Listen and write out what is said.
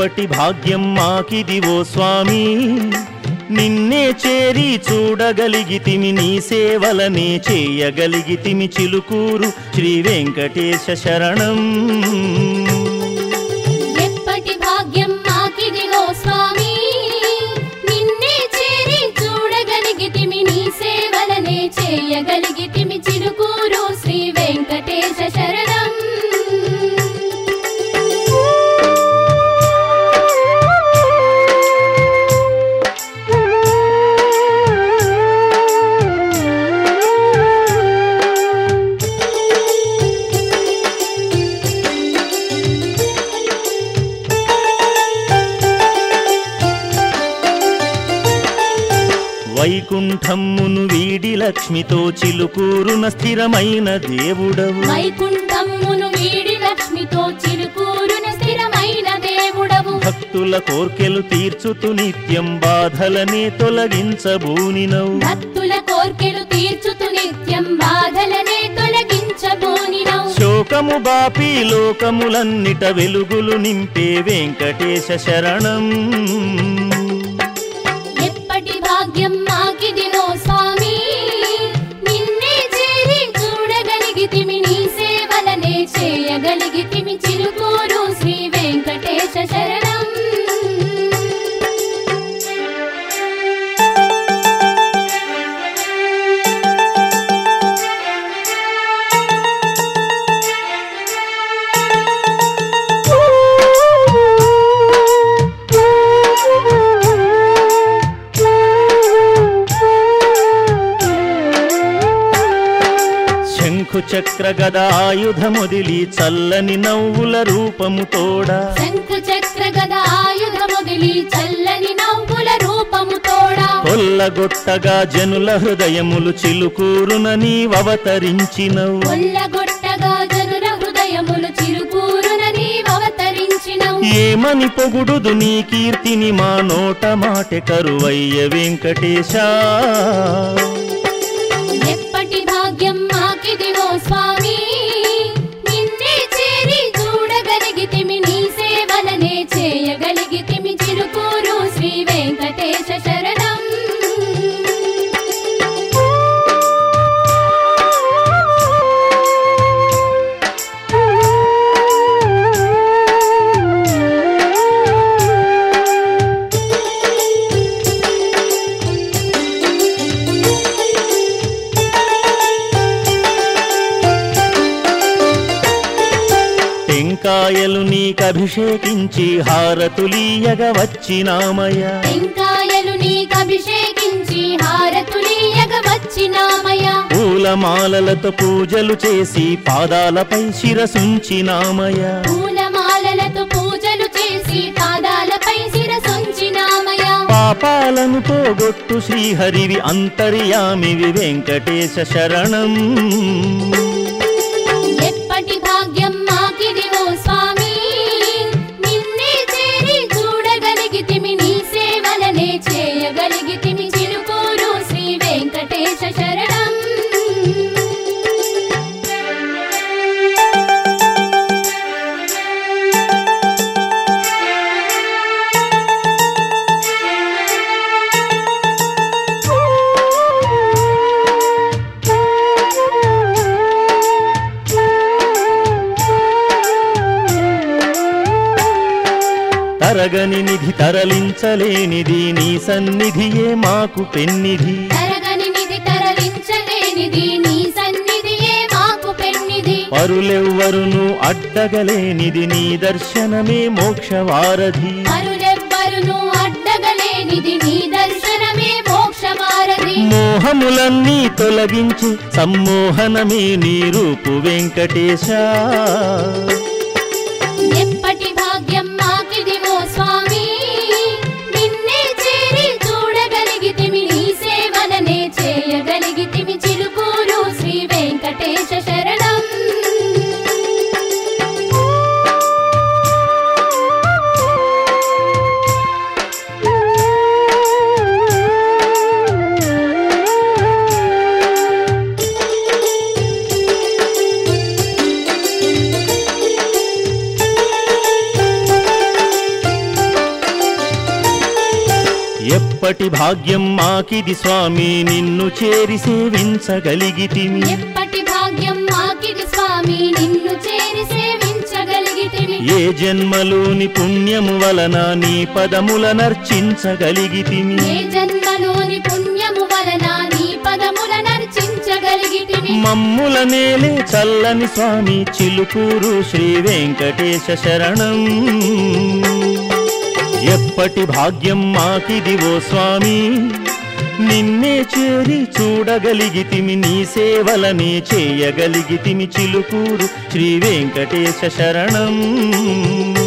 ఎప్పటి భాగ్యం మాకిదివో స్వామి నిన్నే చేరి చూడగలిగితిమి నీ సేవలనే చేయగలిగితిమి చిలుకూరు శ్రీ వెంకటేశ శరణం ఎప్పటి భాగ్యం మాకిదిగో స్వామి నిన్నే చేరి చూడగలిగితిమి నీ సేవలనే చేయగలిగితిమి చిలుకూరు శ్రీ వెంకటేశ శరణం వైకుంఠమ్మును వీడి లక్ష్మితో చిలుకూరున స్థిరమైన దేవుడవు వైకుంఠమును వీడి లక్ష్మితో చిలుకూరున స్థిరమైన దేవుడవు భక్తుల కోర్కెలు తీర్చుతు నిత్యం బాధలనే తొలగించబూనినవు భక్తుల కోర్కెలు తీర్చుతు నిత్యం బాధలనే తొలగించబోనినవు శోకము బాపి లోకములన్నిట వెలుగులు నింపే వెంకటేశ శరణం ఎప్పటి భాగ్యం మాకిదినో స్వామి నిన్నే చేరి చూడగలిగితిమి నీ సేవలనే చేయగలిగితిమి చిలుకూరు శ్రీ వెంకటేశ శరణం శంఖు చక్ర గద ఆయుధముదిలి చల్లని నవ్వుల రూపము తోడా శంకు చక్ర గద ఆయుధముదిలి చల్లని నవ్వుల రూపము తోడా కొల్లగొట్టగా జనుల హృదయములు చిలుకూరున నీవతరించినవు కొల్లగొట్టగా జనుల హృదయములు చిరుకూరున నీవతరించినవు ఏమని పొగుడుదు నీ కీర్తిని మా నోట మాట కరువయ్య వెంకటేశ ఎప్పటి భాగ్యం మాకిదివో స్వామి నిన్నే చేరి చూడగలిగితిమి నీ సేవలనే చేయగలిగితిమి చిరుకూరు శ్రీ వెంకటేశ శరణం టెంకాయలు నీకభిషేకించి హారతులీయగ వచ్చినామయ టెంకాయలు నీకు అభిషేకించి హారతులీయగ వచ్చినామయ పూలమాలలతో పూజలు చేసి పాదాలపై శిరసుంచినామయ పూలమాలలతో పూజలు చేసి పాదాలపై శిరసొంచినామయ పాపాలను పోగొట్టు శ్రీహరివి అంతర్యామివి వెంకటేశ శరణం ఎప్పటి భాగ్యం మాకిదివో స్వామి నిన్నే చేరి చూడగలిగితిమి నీ సేవలనే చేయగలిగితిమి చిలుకూరు శ్రీ వెంకటేశ శరణం తరగని నిధి తరలించలేనిది నీ సన్నిధియే మాకు పెన్నిధి తరగని నిధి తరలించలేనిది నీ సన్నిధియే మాకు పెన్నిధి పరులెవ్వరును అడ్డగలేనిది నీ దర్శనమే మోక్షవారధి పరులెవ్వరును అడ్డగలేనిది నీ దర్శనమే మోక్షవారధి మోహములన్నీ తొలగించి సమ్మోహనమే నీ రూపు వెంకటేశ ఎప్పటి భాగ్యం మాకిదివో స్వామి నిన్నే చేరి చూడగలిగితిమి నీ సేవలనే చేయగలిగితిమి చిలుకూరు శ్రీ వెంకటేశ శరణం ఎప్పటి భాగ్యం మాకిది స్వామి నిన్ను చేరి సేవించగలిగితిమి ఎప్పటి భాగ్యం మాకిది స్వామి నిన్ను చేరి సేవించగలిగితిమి ఏ జన్మలోని పుణ్యము వలన నీ పదముల నర్చించగలిగితిమి ఏ జన్మలోని పుణ్యము వలన నీ పదముల నర్చించగలిగితిమి మమ్ముల నేలే చల్లని స్వామి చిలుకూరు శ్రీ వెంకటేశ శరణం ఎప్పటి భాగ్యం మాకిది ఓ స్వామి నిన్నే చేరి చూడగలిగితిమి నీ సేవలనే చేయగలిగితిమి చిలుకూరు శ్రీ వెంకటేశ శరణం